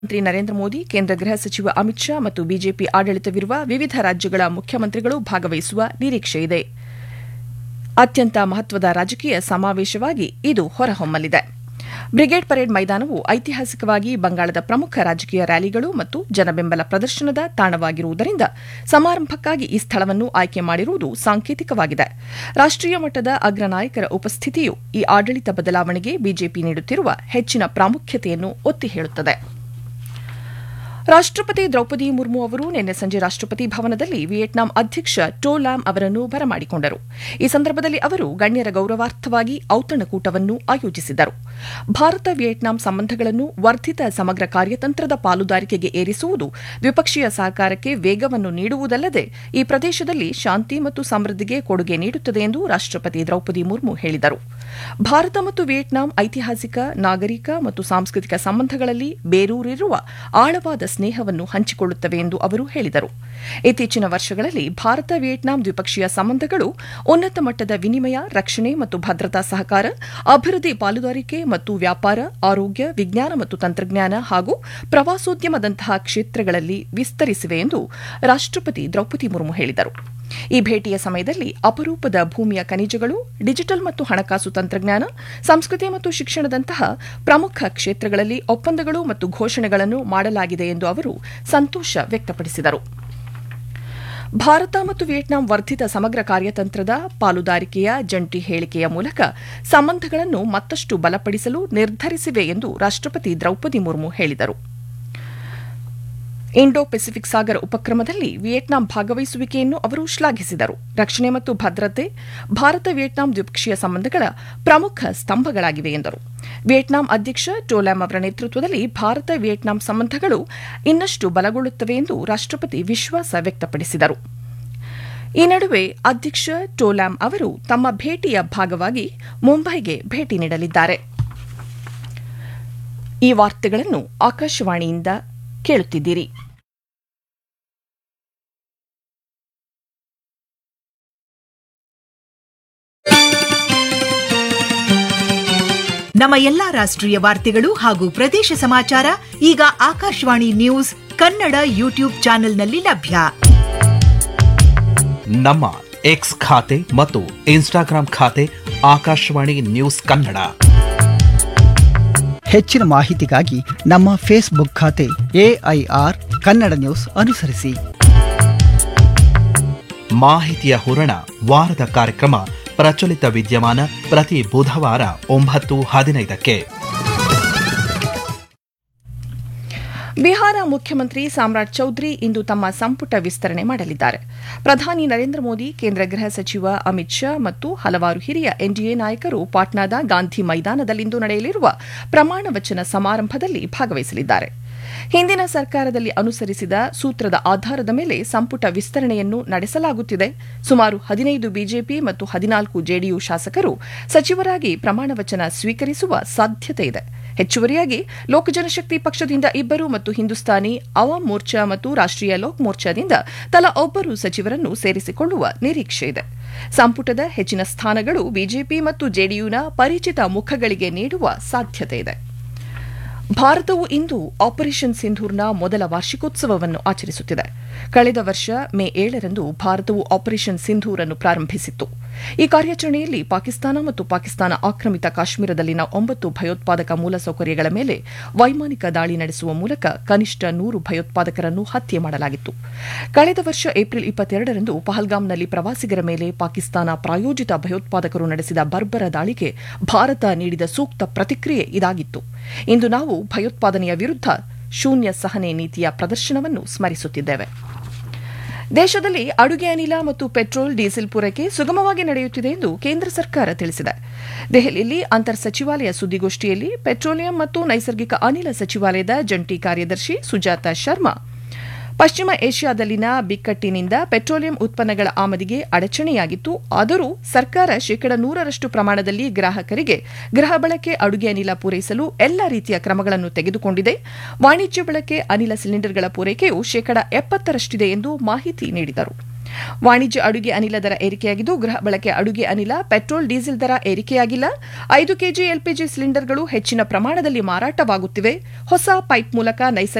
ಪ್ರಧಾನಮಂತ್ರಿ ನರೇಂದ್ರ ಮೋದಿ ಕೇಂದ್ರ ಗೃಹ ಸಚಿವ ಅಮಿತ್ ಶಾ ಮತ್ತು ಬಿಜೆಪಿ ಆಡಳಿತವಿರುವ ವಿವಿಧ ರಾಜ್ಯಗಳ ಮುಖ್ಯಮಂತ್ರಿಗಳು ಭಾಗವಹಿಸುವ ನಿರೀಕ್ಷೆಯಿದೆ ಅತ್ಯಂತ ಮಹತ್ವದ ರಾಜಕೀಯ ಸಮಾವೇಶವಾಗಿ ಇದು ಹೊರಹೊಮ್ಮಲಿದೆ ಬ್ರಿಗೇಡ್ ಪರೇಡ್ ಮೈದಾನವು ಐತಿಹಾಸಿಕವಾಗಿ ಬಂಗಾಳದ ಪ್ರಮುಖ ರಾಜಕೀಯ ರ್ಯಾಲಿಗಳು ಮತ್ತು ಜನಬೆಂಬಲ ಪ್ರದರ್ಶನದ ತಾಣವಾಗಿರುವುದರಿಂದ ಸಮಾರಂಭಕ್ಕಾಗಿ ಈ ಸ್ಥಳವನ್ನು ಆಯ್ಕೆ ಮಾಡಿರುವುದು ಸಾಂಕೇತಿಕವಾಗಿದೆ ರಾಷ್ಟೀಯ ಮಟ್ಟದ ಅಗ್ರ ನಾಯಕರ ಉಪಸ್ಥಿತಿಯು ಈ ಆಡಳಿತ ಬದಲಾವಣೆಗೆ ಬಿಜೆಪಿ ನೀಡುತ್ತಿರುವ ಹೆಚ್ಚಿನ ಪ್ರಾಮುಖ್ಯತೆಯನ್ನು ಒತ್ತಿ ಹೇಳುತ್ತದೆ ರಾಷ್ಟಪತಿ ದ್ರೌಪದಿ ಮುರ್ಮು ಅವರು ನಿನ್ನೆ ಸಂಜೆ ರಾಷ್ಟಪತಿ ಭವನದಲ್ಲಿ ವಿಯೆಟ್ನಾಂ ಅಧ್ಯಕ್ಷ ಟೋ ಲ್ಯಾಮ್ ಅವರನ್ನು ಬರಮಾಡಿಕೊಂಡರು ಈ ಸಂದರ್ಭದಲ್ಲಿ ಅವರು ಗಣ್ಯರ ಗೌರವಾರ್ಥವಾಗಿ ಔತಣಕೂಟವನ್ನು ಆಯೋಜಿಸಿದರು ಭಾರತ ವಿಯೆಟ್ನಾಂ ಸಂಬಂಧಗಳನ್ನು ವರ್ಧಿತ ಸಮಗ್ರ ಕಾರ್ಯತಂತ್ರದ ಪಾಲುದಾರಿಕೆಗೆ ಏರಿಸುವುದು ದ್ವಿಪಕ್ಷೀಯ ಸಹಕಾರಕ್ಕೆ ವೇಗವನ್ನು ನೀಡುವುದಲ್ಲದೆ ಈ ಪ್ರದೇಶದಲ್ಲಿ ಶಾಂತಿ ಮತ್ತು ಸಮೃದ್ಧಿಗೆ ಕೊಡುಗೆ ನೀಡುತ್ತದೆ ಎಂದು ರಾಷ್ಟಪತಿ ದ್ರೌಪದಿ ಮುರ್ಮು ಹೇಳಿದರು ಭಾರತ ಮತ್ತು ವಿಯೆಟ್ನಾಂ ಐತಿಹಾಸಿಕ ನಾಗರಿಕ ಮತ್ತು ಸಾಂಸ್ಕೃತಿಕ ಸಂಬಂಧಗಳಲ್ಲಿ ಬೇರೂರಿರುವ ಆಳವಾದ ಸ್ನೇಹವನ್ನು ಹಂಚಿಕೊಳ್ಳುತ್ತವೆ ಎಂದು ಅವರು ಹೇಳಿದರು ಇತ್ತೀಚಿನ ವರ್ಷಗಳಲ್ಲಿ ಭಾರತ ವಿಯೆಟ್ನಾಂ ದ್ವಿಪಕ್ಷೀಯ ಸಂಬಂಧಗಳು ಉನ್ನತ ಮಟ್ಟದ ವಿನಿಮಯ ರಕ್ಷಣೆ ಮತ್ತು ಭದ್ರತಾ ಸಹಕಾರ ಅಭಿವೃದ್ಧಿ ಪಾಲುದಾರಿಕೆ ಮತ್ತು ವ್ಯಾಪಾರ ಆರೋಗ್ಯ ವಿಜ್ಞಾನ ಮತ್ತು ತಂತ್ರಜ್ಞಾನ ಹಾಗೂ ಪ್ರವಾಸೋದ್ಯಮದಂತಹ ಕ್ಷೇತ್ರಗಳಲ್ಲಿ ವಿಸ್ತರಿಸಿವೆ ಎಂದು ರಾಷ್ಟಪತಿ ದ್ರೌಪದಿ ಮುರ್ಮು ಹೇಳಿದರು ಈ ಭೇಟಿಯ ಸಮಯದಲ್ಲಿ ಅಪರೂಪದ ಭೂಮಿಯ ಖನಿಜಗಳು ಡಿಜಿಟಲ್ ಮತ್ತು ಹಣಕಾಸು ತಂತ್ರಜ್ಞಾನ ಸಂಸ್ಕೃತಿ ಮತ್ತು ಶಿಕ್ಷಣದಂತಹ ಪ್ರಮುಖ ಕ್ಷೇತ್ರಗಳಲ್ಲಿ ಒಪ್ಪಂದಗಳು ಮತ್ತು ಘೋಷಣೆಗಳನ್ನು ಮಾಡಲಾಗಿದೆ ಎಂದು ಅವರು ಸಂತೋಷ ವ್ಯಕ್ತಪಡಿಸಿದರು ಭಾರತ ಮತ್ತು ವಿಯೆಟ್ನಾಂ ವರ್ಧಿತ ಸಮಗ್ರ ಕಾರ್ಯತಂತ್ರದ ಪಾಲುದಾರಿಕೆಯ ಜಂಟಿ ಹೇಳಿಕೆಯ ಮೂಲಕ ಸಂಬಂಧಗಳನ್ನು ಮತ್ತಷ್ಟು ಬಲಪಡಿಸಲು ನಿರ್ಧರಿಸಿವೆ ಎಂದು ರಾಷ್ಟಪತಿ ದ್ರೌಪದಿ ಮುರ್ಮು ಹೇಳಿದರು ಇಂಡೋ ಪೆಸಿಫಿಕ್ ಸಾಗರ ಉಪಕ್ರಮದಲ್ಲಿ ವಿಯೆಟ್ನಾಂ ಭಾಗವಹಿಸುವಿಕೆಯನ್ನು ಅವರು ಶ್ಲಾಘಿಸಿದರು ರಕ್ಷಣೆ ಮತ್ತು ಭದ್ರತೆ ಭಾರತ ವಿಯೆಟ್ನಾಂ ದ್ವಿಪಕ್ಷೀಯ ಸಂಬಂಧಗಳ ಪ್ರಮುಖ ಸ್ತಂಭಗಳಾಗಿವೆ ಎಂದರು ವಿಯೆಟ್ನಾಂ ಅಧ್ಯಕ್ಷ ಟೋಲಾಮ್ ಅವರ ನೇತೃತ್ವದಲ್ಲಿ ಭಾರತ ವಿಯೆಟ್ನಾಂ ಸಂಬಂಧಗಳು ಇನ್ನಷ್ಟು ಬಲಗೊಳ್ಳುತ್ತವೆ ಎಂದು ರಾಷ್ಟಪತಿ ವಿಶ್ವಾಸ ವ್ಯಕ್ತಪಡಿಸಿದರು ಈ ನಡುವೆ ಅಧ್ಯಕ್ಷ ಟೋಲಾಮ್ ಅವರು ತಮ್ಮ ಭೇಟಿಯ ಭಾಗವಾಗಿ ಮುಂಬೈಗೆ ಭೇಟಿ ನೀಡಲಿದ್ದಾರೆ ಈ ವಾರ್ತೆಗಳನ್ನು ಆಕಾಶವಾಣಿಯಿಂದ ಕೇಳುತ್ತಿದ್ದೀರಿ ನಮ್ಮ ಎಲ್ಲಾ ರಾಷ್ಟ್ರೀಯ ವಾರ್ತೆಗಳು ಹಾಗೂ ಪ್ರದೇಶ ಸಮಾಚಾರ ಈಗ ಆಕಾಶವಾಣಿ ನ್ಯೂಸ್ ಕನ್ನಡ ಯೂಟ್ಯೂಬ್ ಚಾನೆಲ್ನಲ್ಲಿ ಲಭ್ಯ ನಮ್ಮ ಎಕ್ಸ್ ಖಾತೆ ಮತ್ತು ಇನ್ಸ್ಟಾಗ್ರಾಂ ಖಾತೆ ಆಕಾಶವಾಣಿ ನ್ಯೂಸ್ ಕನ್ನಡ ಹೆಚ್ಚಿನ ಮಾಹಿತಿಗಾಗಿ ನಮ್ಮ ಫೇಸ್ಬುಕ್ ಖಾತೆ ಎಐಆರ್ ಕನ್ನಡ ನ್ಯೂಸ್ ಅನುಸರಿಸಿ ಮಾಹಿತಿಯ ಹೂರಣ ವಾರದ ಕಾರ್ಯಕ್ರಮ ಪ್ರಚಲಿತ ವಿದ್ಯಮಾನ ಪ್ರತಿ ಬುಧವಾರ ಒಂಬತ್ತು ಹದಿನೈದಕ್ಕೆ ಬಿಹಾರ ಮುಖ್ಯಮಂತ್ರಿ ಸಾಮ್ರಾಟ್ ಚೌಧರಿ ಇಂದು ತಮ್ಮ ಸಂಪುಟ ವಿಸ್ತರಣೆ ಮಾಡಲಿದ್ದಾರೆ ಪ್ರಧಾನಿ ನರೇಂದ್ರ ಮೋದಿ ಕೇಂದ್ರ ಗೃಹ ಸಚಿವ ಅಮಿತ್ ಶಾ ಮತ್ತು ಹಲವಾರು ಹಿರಿಯ ಎನ್ಡಿಎ ನಾಯಕರು ಪಾಟ್ನಾದ ಗಾಂಧಿ ಮೈದಾನದಲ್ಲಿಂದು ನಡೆಯಲಿರುವ ಪ್ರಮಾಣ ವಚನ ಸಮಾರಂಭದಲ್ಲಿ ಭಾಗವಹಿಸಲಿದ್ದಾರೆ ಹಿಂದಿನ ಸರ್ಕಾರದಲ್ಲಿ ಅನುಸರಿಸಿದ ಸೂತ್ರದ ಆಧಾರದ ಮೇಲೆ ಸಂಪುಟ ವಿಸ್ತರಣೆಯನ್ನು ನಡೆಸಲಾಗುತ್ತಿದೆ ಸುಮಾರು ಹದಿನೈದು ಬಿಜೆಪಿ ಮತ್ತು ಹದಿನಾಲ್ಕು ಜೆಡಿಯು ಶಾಸಕರು ಸಚಿವರಾಗಿ ಪ್ರಮಾಣವಚನ ಸ್ವೀಕರಿಸುವ ಸಾಧ್ಯತೆ ಇದೆ ಹೆಚ್ಚುವರಿಯಾಗಿ ಲೋಕ ಜನಶಕ್ತಿ ಪಕ್ಷದಿಂದ ಇಬ್ಬರು ಮತ್ತು ಹಿಂದೂಸ್ತಾನಿ ಅವಾಮ್ ಮೋರ್ಚಾ ಮತ್ತು ರಾಷ್ಟೀಯ ಲೋಕ್ ಮೋರ್ಚಾದಿಂದ ತಲಾ ಒಬ್ಬರು ಸಚಿವರನ್ನು ಸೇರಿಸಿಕೊಳ್ಳುವ ನಿರೀಕ್ಷೆ ಇದೆ ಸಂಪುಟದ ಹೆಚ್ಚಿನ ಸ್ಥಾನಗಳು ಬಿಜೆಪಿ ಮತ್ತು ಜೆಡಿಯುನ ಪರಿಚಿತ ಮುಖಗಳಿಗೆ ನೀಡುವ ಸಾಧ್ಯತೆ ಇದೆ ಭಾರತವು ಇಂದು ಆಪರೇಷನ್ ಸಿಂಧೂರ್ನ ಮೊದಲ ವಾರ್ಷಿಕೋತ್ಸವವನ್ನು ಆಚರಿಸುತ್ತಿದೆ ಕಳೆದ ವರ್ಷ ಮೇ ಏಳರಂದು ಭಾರತವು ಆಪರೇಷನ್ ಸಿಂಧೂರ್ ಅನ್ನು ಪ್ರಾರಂಭಿಸಿತ್ತು ಈ ಕಾರ್ಯಾಚರಣೆಯಲ್ಲಿ ಪಾಕಿಸ್ತಾನ ಮತ್ತು ಪಾಕಿಸ್ತಾನ ಆಕ್ರಮಿತ ಕಾಶ್ಮೀರದಲ್ಲಿನ ಒಂಬತ್ತು ಭಯೋತ್ಪಾದಕ ಮೂಲಸೌಕರ್ಯಗಳ ಮೇಲೆ ವೈಮಾನಿಕ ದಾಳಿ ನಡೆಸುವ ಮೂಲಕ ಕನಿಷ್ಠ ನೂರು ಭಯೋತ್ಪಾದಕರನ್ನು ಹತ್ಯೆ ಮಾಡಲಾಗಿತ್ತು ಕಳೆದ ವರ್ಷ ಏಪ್ರಿಲ್ ಇಪ್ಪತ್ತೆರಡರಂದು ಪಹಲ್ಗಾಮ್ನಲ್ಲಿ ಪ್ರವಾಸಿಗರ ಮೇಲೆ ಪಾಕಿಸ್ತಾನ ಪ್ರಾಯೋಜಿತ ಭಯೋತ್ಪಾದಕರು ನಡೆಸಿದ ಬರ್ಬರ ದಾಳಿಗೆ ಭಾರತ ನೀಡಿದ ಸೂಕ್ತ ಪ್ರತಿಕ್ರಿಯೆ ಇದಾಗಿತ್ತು ಇಂದು ನಾವು ಭಯೋತ್ಪಾದನೆಯ ವಿರುದ್ಧ ಶೂನ್ಯ ಸಹನೆ ನೀತಿಯ ಪ್ರದರ್ಶನವನ್ನು ಸ್ಮರಿಸುತ್ತಿದ್ದೇವೆ ದೇಶದಲ್ಲಿ ಅಡುಗೆ ಅನಿಲ ಮತ್ತು ಪೆಟ್ರೋಲ್ ಡೀಸೆಲ್ ಪೂರೈಕೆ ಸುಗಮವಾಗಿ ನಡೆಯುತ್ತಿದೆ ಎಂದು ಕೇಂದ್ರ ಸರ್ಕಾರ ತಿಳಿಸಿದೆ ದೆಹಲಿಯಲ್ಲಿ ಅಂತರ್ ಸಚಿವಾಲಯ ಸುದ್ದಿಗೋಷ್ಠಿಯಲ್ಲಿ ಪೆಟ್ರೋಲಿಯಂ ಮತ್ತು ನೈಸರ್ಗಿಕ ಅನಿಲ ಸಚಿವಾಲಯದ ಜಂಟಿ ಕಾರ್ಯದರ್ಶಿ ಸುಜಾತ ಶರ್ಮಾ ಪಶ್ಚಿಮ ಏಷ್ಯಾದಲ್ಲಿನ ಬಿಕ್ಕಟ್ಟಿನಿಂದ ಪೆಟ್ರೋಲಿಯಂ ಉತ್ಪನ್ನಗಳ ಆಮದಿಗೆ ಅಡಚಣೆಯಾಗಿತ್ತು ಆದರೂ ಸರ್ಕಾರ ಶೇಕಡ ನೂರರಷ್ಟು ಪ್ರಮಾಣದಲ್ಲಿ ಗ್ರಾಹಕರಿಗೆ ಗೃಹ ಬಳಕೆ ಅಡುಗೆ ಅನಿಲ ಪೂರೈಸಲು ಎಲ್ಲ ರೀತಿಯ ಕ್ರಮಗಳನ್ನು ತೆಗೆದುಕೊಂಡಿದೆ ವಾಣಿಜ್ಯ ಬಳಕೆ ಅನಿಲ ಸಿಲಿಂಡರ್ಗಳ ಪೂರೈಕೆಯು ಶೇಕಡ ಎಪ್ಪತ್ತರಷ್ಟಿದೆ ಎಂದು ಮಾಹಿತಿ ನೀಡಿದರು ವಾಣಿಜ್ಯ ಅಡುಗೆ ಅನಿಲ ದರ ಏರಿಕೆಯಾಗಿದ್ದು ಗೃಹ ಬಳಕೆ ಅಡುಗೆ ಅನಿಲ ಪೆಟ್ರೋಲ್ ಡೀಸೆಲ್ ದರ ಏರಿಕೆಯಾಗಿಲ್ಲ ಐದು ಕೆಜಿ ಎಲ್ಪಿಜಿ ಸಿಲಿಂಡರ್ಗಳು ಹೆಚ್ಚಿನ ಪ್ರಮಾಣದಲ್ಲಿ ಮಾರಾಟವಾಗುತ್ತಿವೆ ಹೊಸ ಪೈಪ್ ಮೂಲಕ ನೈಸರ್ಗಿಕ